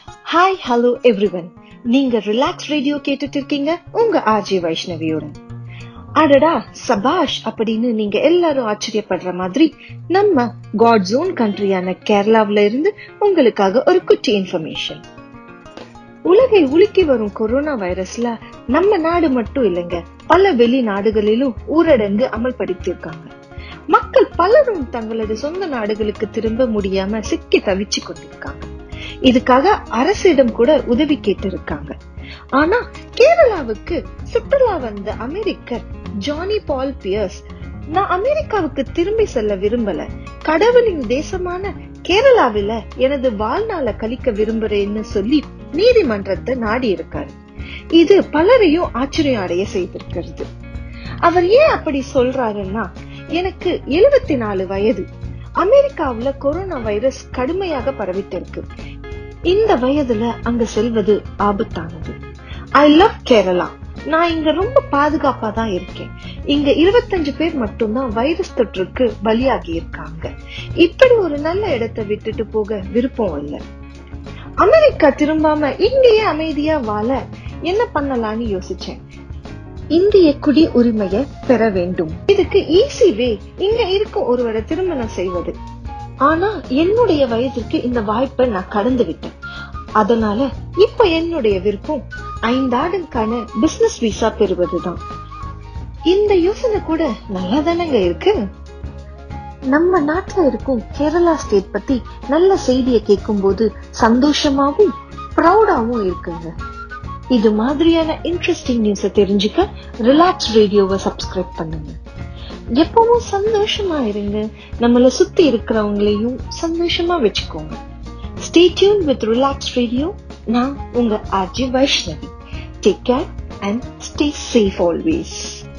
hi hello everyone நீங்க relax radio கேட்டுட்டு இருக்கீங்க உங்க ஆர்ஜி வைஷ்ணவியோட அடடா சபாஷ் அப்படின்னு நீங்க எல்லாரும் ஆச்சரியப்படுற மாதிரி நம்ம காட் ஜோன் கண்ட்ரியான கேரளாவில இருந்து உங்களுக்காக ஒரு குட்டி இன்ஃபர்மேஷன் உலகை உலுக்கி வரும் கொரோனா வைரஸ்ல நம்ம நாடு மட்டும் இல்லைங்க பல வெளிநாடுகளிலும் ஊரடங்கு அமல்படுத்தியிருக்காங்க மக்கள் பலரும் தங்களது சொந்த நாடுகளுக்கு திரும்ப முடியாம சிக்கி தவிச்சு கொண்டிருக்காங்க இதுக்காக அரசிடம் கூட உதவி கேட்டு இருக்காங்க ஆனா கேரளாவுக்கு சுற்றுலா வந்த அமெரிக்கர் ஜானி பால் பியர்ஸ் நான் அமெரிக்காவுக்கு திரும்பி செல்ல விரும்பல கடவுளின் தேசமான கேரளாவில எனது வாழ்நாளை கழிக்க விரும்புறேன்னு சொல்லி நீதிமன்றத்தை நாடி இருக்காரு இது பலரையும் ஆச்சரியம் அடைய செய்திருக்கிறது அவர் ஏன் அப்படி சொல்றாருன்னா எனக்கு எழுபத்தி நாலு வயது அமெரிக்காவுல கொரோனா வைரஸ் கடுமையாக பரவிட்டு இருக்கு இந்த வயதுல அங்க செல்வது ஆபத்தானது ஐ லவ் கேரளா நான் இங்க ரொம்ப பாதுகாப்பா தான் இருக்கேன் இங்க இருபத்தஞ்சு பேர் மட்டும்தான் வைரஸ் தொற்றுக்கு பலியாகி இருக்காங்க இப்படி ஒரு நல்ல இடத்தை விட்டுட்டு போக விருப்பம் இல்லை அமெரிக்கா திரும்பாம இங்கேயே அமைதியா வாழ என்ன பண்ணலாம்னு யோசிச்சேன் இந்திய குடி உரிமையை பெற வேண்டும் இதுக்கு ஈஸி வே இங்க இருக்கும் ஒருவரை திருமணம் செய்வது ஆனா என்னுடைய வயதிற்கு இந்த வாய்ப்பை நான் கடந்து விட்டேன் அதனால இப்ப என்னுடைய விருப்பம் ஐந்தாண்டுக்கான பிசினஸ் விசா பெறுவதுதான் இந்த யோசனை கூட நல்லா தானங்க இருக்கு நம்ம நாட்டுல இருக்கும் கேரளா ஸ்டேட் பத்தி நல்ல செய்தியை கேட்கும் போது சந்தோஷமாவும் ப்ரௌடாவும் இருக்குங்க இது மாதிரியான இன்ட்ரெஸ்டிங் நியூஸ தெரிஞ்சுக்க ரிலாக்ஸ் ரேடியோவை சப்ஸ்கிரைப் பண்ணுங்க எப்பவும் சந்தோஷமா இருங்க நம்மள சுத்தி இருக்கிறவங்களையும் சந்தோஷமா வச்சுக்கோங்க stay tune with relax radio நான் உங்க RJ Vaishnavi take care and stay safe always